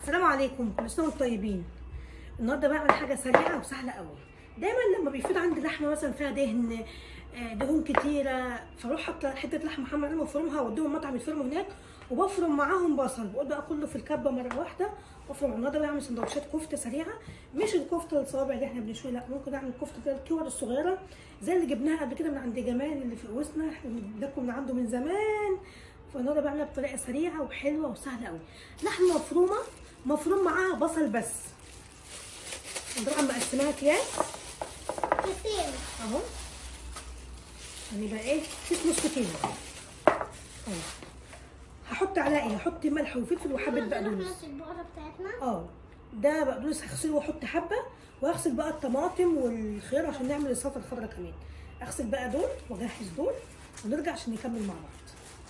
السلام عليكم كل سنه وانتم طيبين النهارده بعمل حاجه سريعه وسهله قوي دايما لما بيفيض عندي لحمه مثلا فيها دهن آه، دهون كتيره فاروح حاطه حته لحمه حمرا وافرمها واوديهم مطعم يفرموا هناك وبفرم معاهم بصل بقول بقى كله في الكبه مره واحده وافرم النهارده بعمل سندوتشات كفته سريعه مش الكفته الصوابع اللي احنا بنشويها لا ممكن اعمل كفته كده الكور الصغيره زي اللي جبناها قبل كده من عند جمال اللي في قوسنا احنا بناكل من عنده من زمان فالنهارده بعملها بطريقه سريعه وحلوه وسهله قوي لحمه مفرومه مفروم معاها بصل بس طبعا مقسماها اكياس كتير اهو عشان يبقى ايه كيس نص كيلو اهو هحط عليها ايه هحط ملح وفلفل وحبه بقدونس نفس البقرة بتاعتنا اه ده بقدونس هغسله واحط حبه واغسل بقى الطماطم والخيار عشان نعمل السلطه الخضراء كمان اغسل بقى دول واجهز دول ونرجع عشان نكمل مع بعض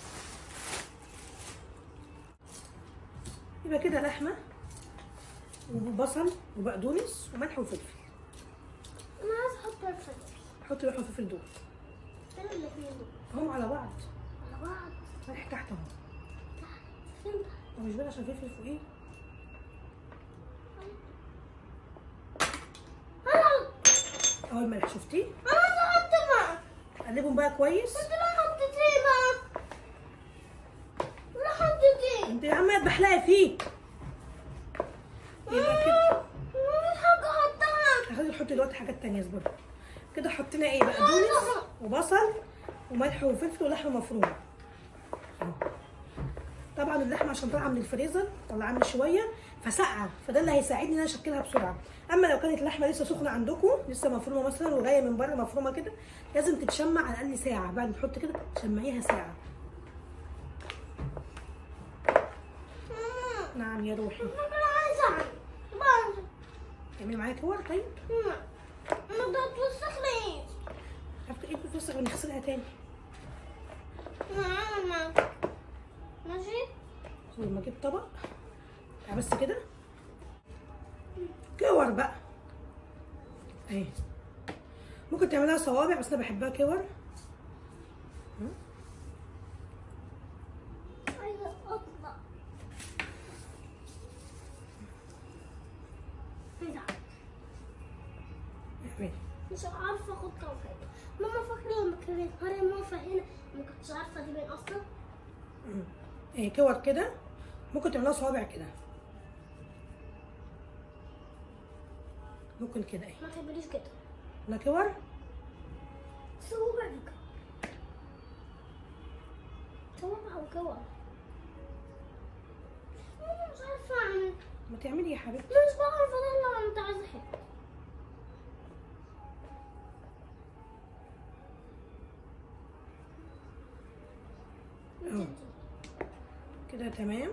يبقى كده لحمه وبصل وبقدونس وملح وفلفل انا عايز احط الفلفل حط ملح وفلفل دول فين الاثنين دول هم على بعض على بعض ملح تحت اهو فين هو مش باين عشان فلفل فوقيه انا اهو الملح شفتيه انا عايز احط بقى قلبهم بقى كويس انت ليه حطيتيه بقى ليه حطيتيه انت يا عم بحلقي فيه يبقى كده مفيش حاجة احطها هاخد نحط دلوقتي حاجات تانية اصبر كده حطينا ايه بقدونس وبصل وملح وفلفل ولحمه مفرومه اهو. طبعا اللحمه عشان طالعه من الفريزر طلعها من شويه فسقعه فده اللي هيساعدني ان انا اشكلها بسرعه اما لو كانت اللحمه لسه سخنه عندكم لسه مفرومه مثلا وجايه من بره مفرومه كده لازم تتشمع على الاقل ساعه بعد ما تحط كده تشمعيها ساعه ماما نعم يا روحي انا عايزة بقى تعملي معايا كور طيب ما ده توسخ ليه عرفت ايه بتوسخ ونغسلها تاني ماما ماشي زي ما اجيب طبق آه بس كده كور بقى اهي ممكن تعملها صوابع بس انا بحبها كور عايزة اطلع ايه ده اعملي مش عارفة اخد طاقة ماما فاكرة لما كانت مريم واقفة هنا ما كنتش عارفة دي مين اصلا مم. اهي كور كده ممكن تعملها صوابع كده ممكن كده اهي ما تعمليش كده لا كور صوابع كده صوابع وكور ماما مش عارفة اعمل ما تعملي يا حبيبتي مش بعرف اطلع انت عايزة حتة أهو. كده تمام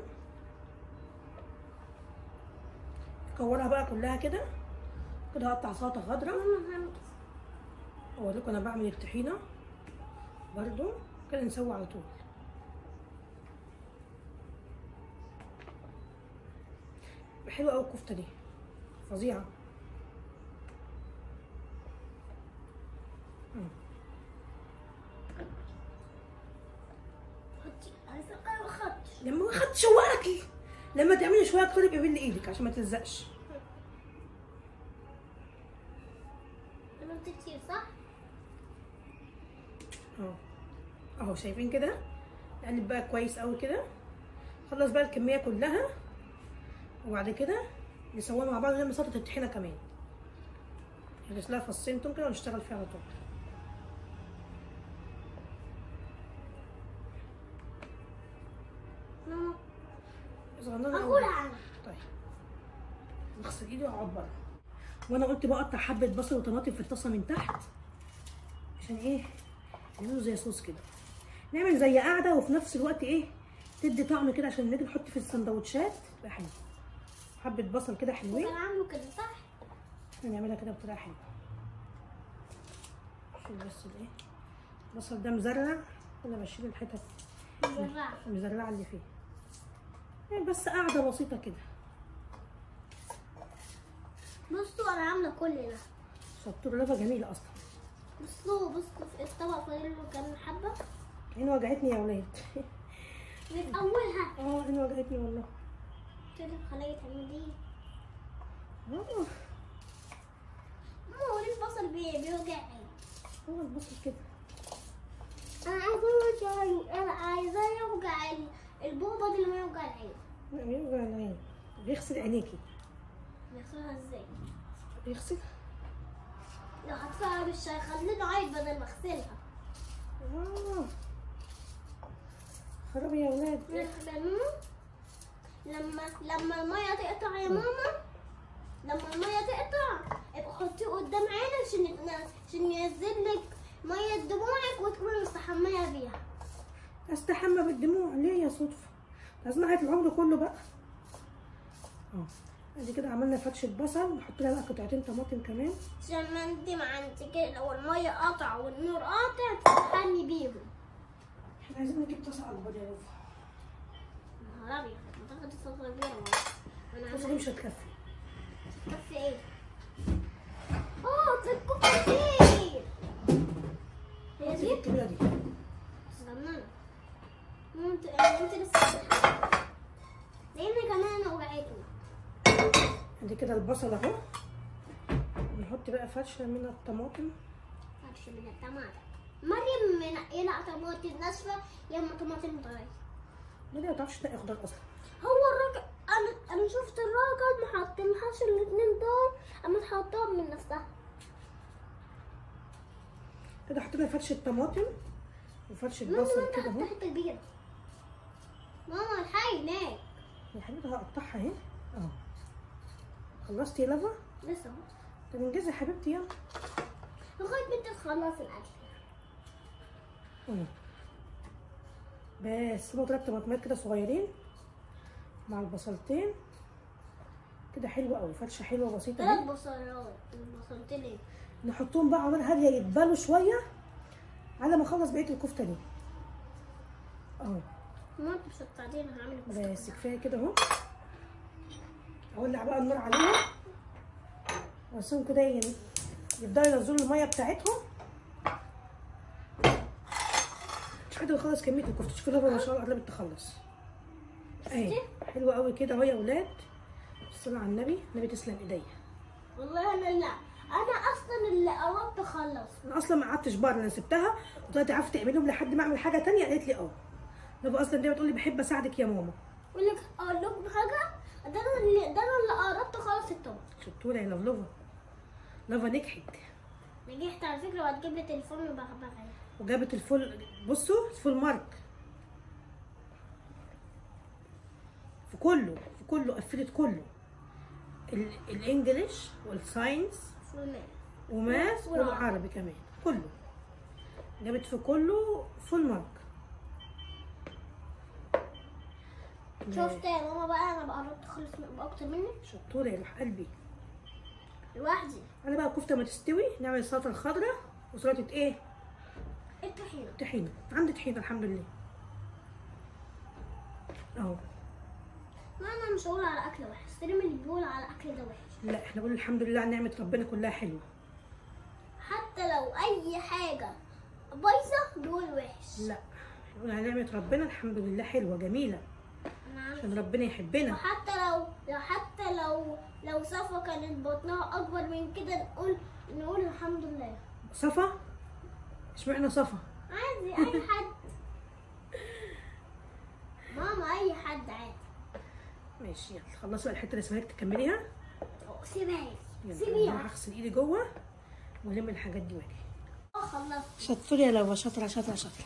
كورها بقى كلها كده كده هقطع سلطه خضراء ماما هعمل كده اوريكم انا بعمل الطحينه برضو كده نسوي على طول حلوه قوي الكفته دي فظيعه مم. حطي عايزة انا ما خدتش لما ما خدتش هو اكل لما تعملي شويه اكتر يبقى بين ايدك عشان ما تلزقش عملت كتير صح؟ اهو اهو شايفين كده نقلب بقى كويس قوي كده خلص بقى الكميه كلها وبعد كده نسويها مع بعض ونعمل سلطه الطحينه كمان نغسل لها فصين توم كده ونشتغل فيها على طول ماما صغننه اقول قوي عنها طيب نغسل ايدي واقعد بره وانا قلت بقطع حبه بصل وطماطم في الطاسه من تحت عشان ايه يعملوا زي صوص كده نعمل زي قاعده وفي نفس الوقت ايه تدي طعم كده عشان نيجي نحط في السندوتشات يبقى حلو حبه بصل كده حلوين كان عامله كده صح؟ نعملها كده بطريقه حلوه شوف بس الايه البصل ده مزرع انا بشيل الحتت مزرعة المزرعه اللي فيه يعني بس قاعده بسيطه كده بصوا انا عاملة كل ده شطوره لفه جميله اصلا بصوا بصوا في الطبق فاضل له كام حبة عين وجعتني يا ولاد من اولها اه عين وجعتني والله قلت لك خليه تعملي اه ماما هو ليه البصل بي- بيوجع عيني هو البصل كده انا عايزه يوجع عيني انا عايزاه يوجع ال- البوبه دي اللي ما يوجع العين لا بيوجع العين بيغسل عينيكي بيغسلها ازاي بيغسل لو هدفعها بالشاي خليني عيط بدل ما اغسلها اه خرابي يا ولاد لما لما لما الميه تقطع يا ماما لما الميه تقطع ابقى حطيه قدام عينك عشان يت- عشان ينزل لك ميه دموعك وتكوني مستحميه بيها استحمى بالدموع ليه يا صدفة لازم اعيط العمر كله بقى اه ادي كده عملنا فتشة بصل نحط لها بقى قطعتين طماطم كمان عشان ما انت ما عندك كده لو الميه قطع والنور قاطع تستحمي بيهم احنا عايزين نجيب طاسة على البيض يا رفا نهار ابيض اعتقد الصوص كبيره انا الطاسة دي مش هتكفي كفي ايه اه تكفي كتير هي دي دي الكبيرة دي صغننه انت انت لسه لان كمان وجعتني ادي كده البصل اهو نحط بقى فرشة من الطماطم فرش من الطماطم مريم منقله طماطم ناشفه يا اما طماطم طريه ما دي ما تعرفش تلاقي خضار اصلا هو الراجل انا انا شفت الراجل ما حطلهاش الاتنين دول اما تحطهم من نفسها كده حطينا فرشة طماطم وفرشة ماما بصل انت كده اهو حطيت كبيره ماما الحي هناك يا حبيبتي هقطعها اهي اه خلصتي يا لافا لسه اهو طب انجزي يا حبيبتي يلا لغايه ما انت تخلصي الاكل اه. بس هما تلات طماطمات كده صغيرين مع البصلتين كده حلوة قوي فرشة حلوة بسيطة ثلاث اهي بصلات البصلتين ايه نحطهم بقى على نار هادية يتبالوا شوية على ما اخلص بقية الكفتة دي اهو ما انت مش هتساعديني هعمل الكفتة بس كلها. كفاية كده اهو اولع بقى النار عليهم واسيبهم كده ين- يبدأوا ينزلوا المية بتاعتهم مش قادرة اخلص كمية الكفتة شوفوا لبن ما شاء الله قربت تخلص اهي حلوة قوي كده اهو يا ولاد الصلاة على النبي النبي تسلم ايديا والله انا لا انا اصلا اللي قربت اخلص انا اصلا ما قعدتش بره انا سبتها وطلعت عارفه تعملهم لحد ما اعمل حاجه تانية قالت لي اه نبقى اصلا دي بتقول لي بحب اساعدك يا ماما اقول لك اقول لكم حاجه ده انا اللي ده انا اللي قربت اخلص الطبق شطوره يا لفلفه لفا نجحت نجحت على فكره وهتجيب لي تليفون وبغبغه وجابت الفول بصوا فول مارك في كله في كله قفلت كله ال- الانجليش والساينس فول وماس والعربي. والعربي كمان كله جابت في كله فول مارك شفت يا ماما بقى انا بقى قربت اخلص من- اكتر منك شطوره يا روح قلبي لوحدي انا بقى الكفته ما تستوي نعمل السلطه الخضراء وسلطه ايه الطحينه طحينه عندي طحينه الحمد لله اهو ما انا مش هقول على اكل وحش سليم اللي بيقول على اكل ده وحش لا احنا بنقول الحمد لله على نعمه ربنا كلها حلوه حتى لو اي حاجه بايظه بيقول وحش لا احنا بنقول على نعمه ربنا الحمد لله حلوه جميله انا عارفه عشان ربنا يحبنا وحتى لو لو حتى لو لو صفا كانت بطنها اكبر من كده نقول نقول الحمد لله صفا اشمعنى صفا عادي اي حد ماما اي حد عادي ماشي يلا خلصوا بقى الحته اللي اسمها تكمليها سيبها لي يلا سيبيها انا هغسل ايدي جوه والم الحاجات دي واجي اه خلصت شطور يا لو شاطره شاطره شاطره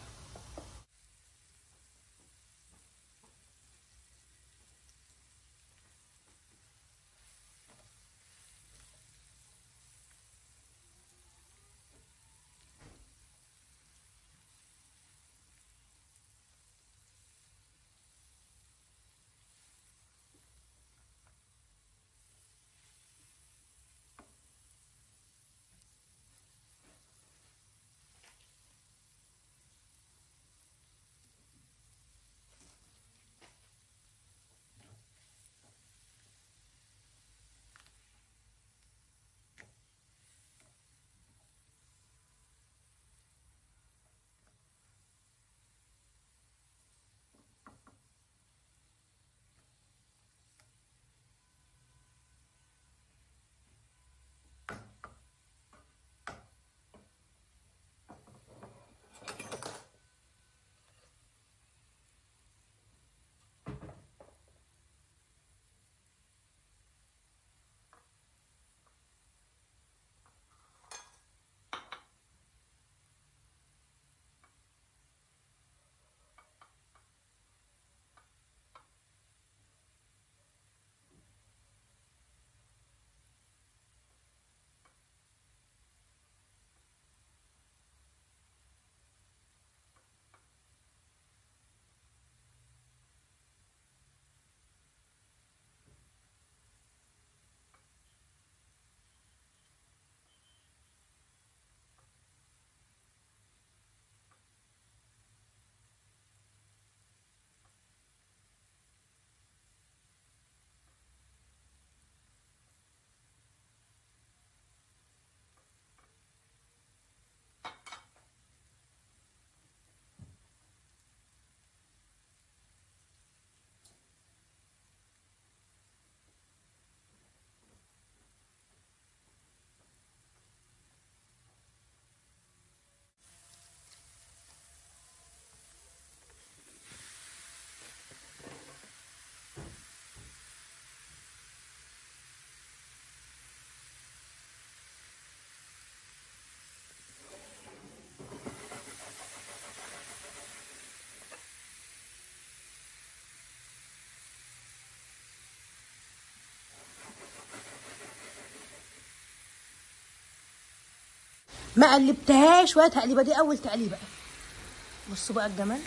ما قلبتهاش ولا تقليبه دي اول تقليبه بصوا بقى الجمال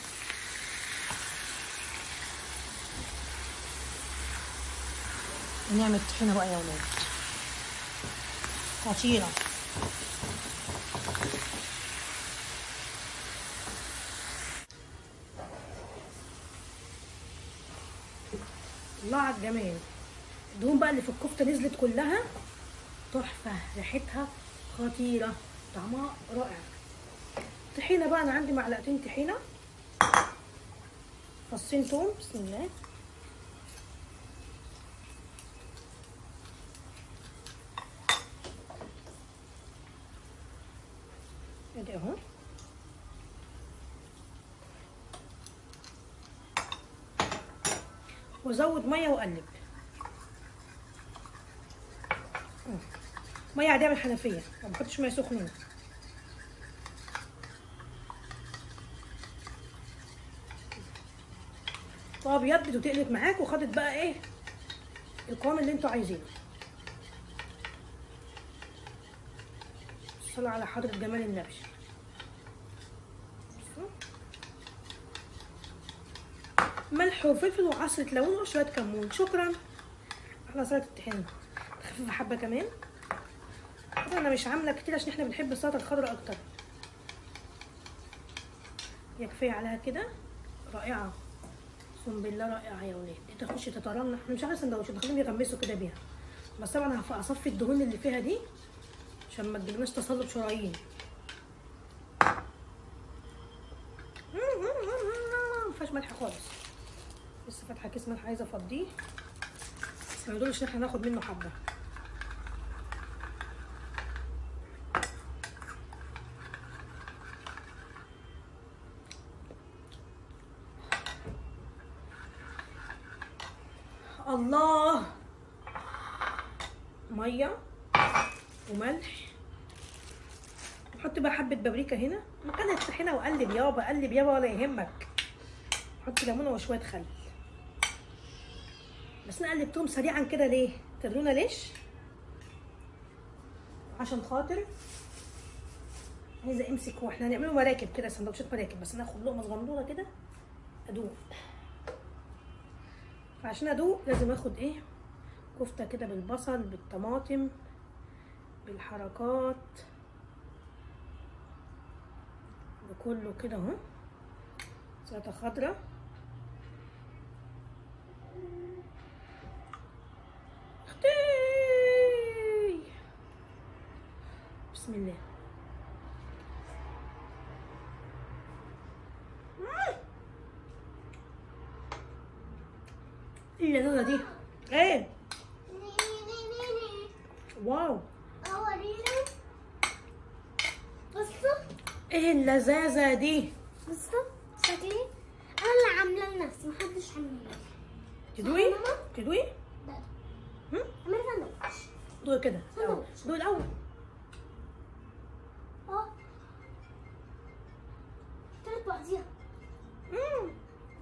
نعمل طحينه بقى يا ولاد خطيره الله على الجمال الدهون بقى اللي في الكفته نزلت كلها تحفه ريحتها خطيره طعمها رائع طحينه بقى انا عندي معلقتين طحينه فصين توم بسم الله ادي اهو وازود ميه واقلب مم. ميه عاديه من الحنفيه ما بحطش ميه سخنه فابيض وتقلب معاك وخدت بقى ايه القوام اللي انتوا عايزينه الصلاة على حضرة جمال النبي ملح وفلفل وعصرة ليمون وشوية كمون شكرا احلى سلطة الطحينة خفيفة حبة كمان طبعا انا مش عاملة كتير عشان احنا بنحب السلطة الخضراء اكتر هي كفاية عليها كده رائعة اقسم بالله رائعة يا ولاد انت تخش تترنح انا مش عارفة سندوتشات بخليهم يغمسوا كده بيها بس طبعا هف- هصفي الدهون اللي فيها دي عشان ما تجيلناش تصلب شرايين ما فيهاش ملح خالص لسه فاتحه كيس ملح عايزه افضيه بس ما يدولش ان احنا ناخد منه حبه الله ميه وملح نحط بقى حبه بابريكا هنا مكان الطحينه وقلب يابا قلب يابا ولا يهمك حط ليمونه وشويه خل بس انا قلبتهم سريعا كده ليه تدرونا ليش عشان خاطر عايزه امسك واحنا هنعمله مراكب كده سندوتشات مراكب بس انا اخد لقمه صغنطوطه كده ادوق فعشان ادوق لازم اخد ايه كفته كده بالبصل بالطماطم بالحركات بكله كده اهو سلطه خضراء اختي بسم الله مم. ايه اللذيذه دي ايه واو اورينا بصوا ايه اللذاذه دي بصوا شكلي انا اللي عامله لنفسي محدش عامله لي تدوي ماما؟ تدوي ده هم؟ اعملي ساندوتش دوي كده الأول. سندوتش. دوي الاول اه تلات بعضيها مم.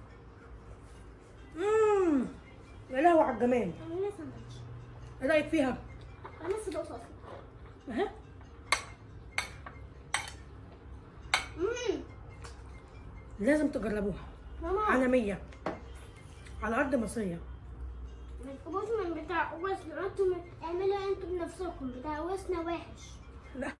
مم. يا لهوي على الجمال اعملي ساندوتش ايه رايك فيها انا لسه دوقت اصلا اها امم لازم تجربوها ماما عالميه على ارض مصريه ما تجيبوش من بتاع وسنا انتوا اعملوا انتوا بنفسكم بتاع وسنا وحش لا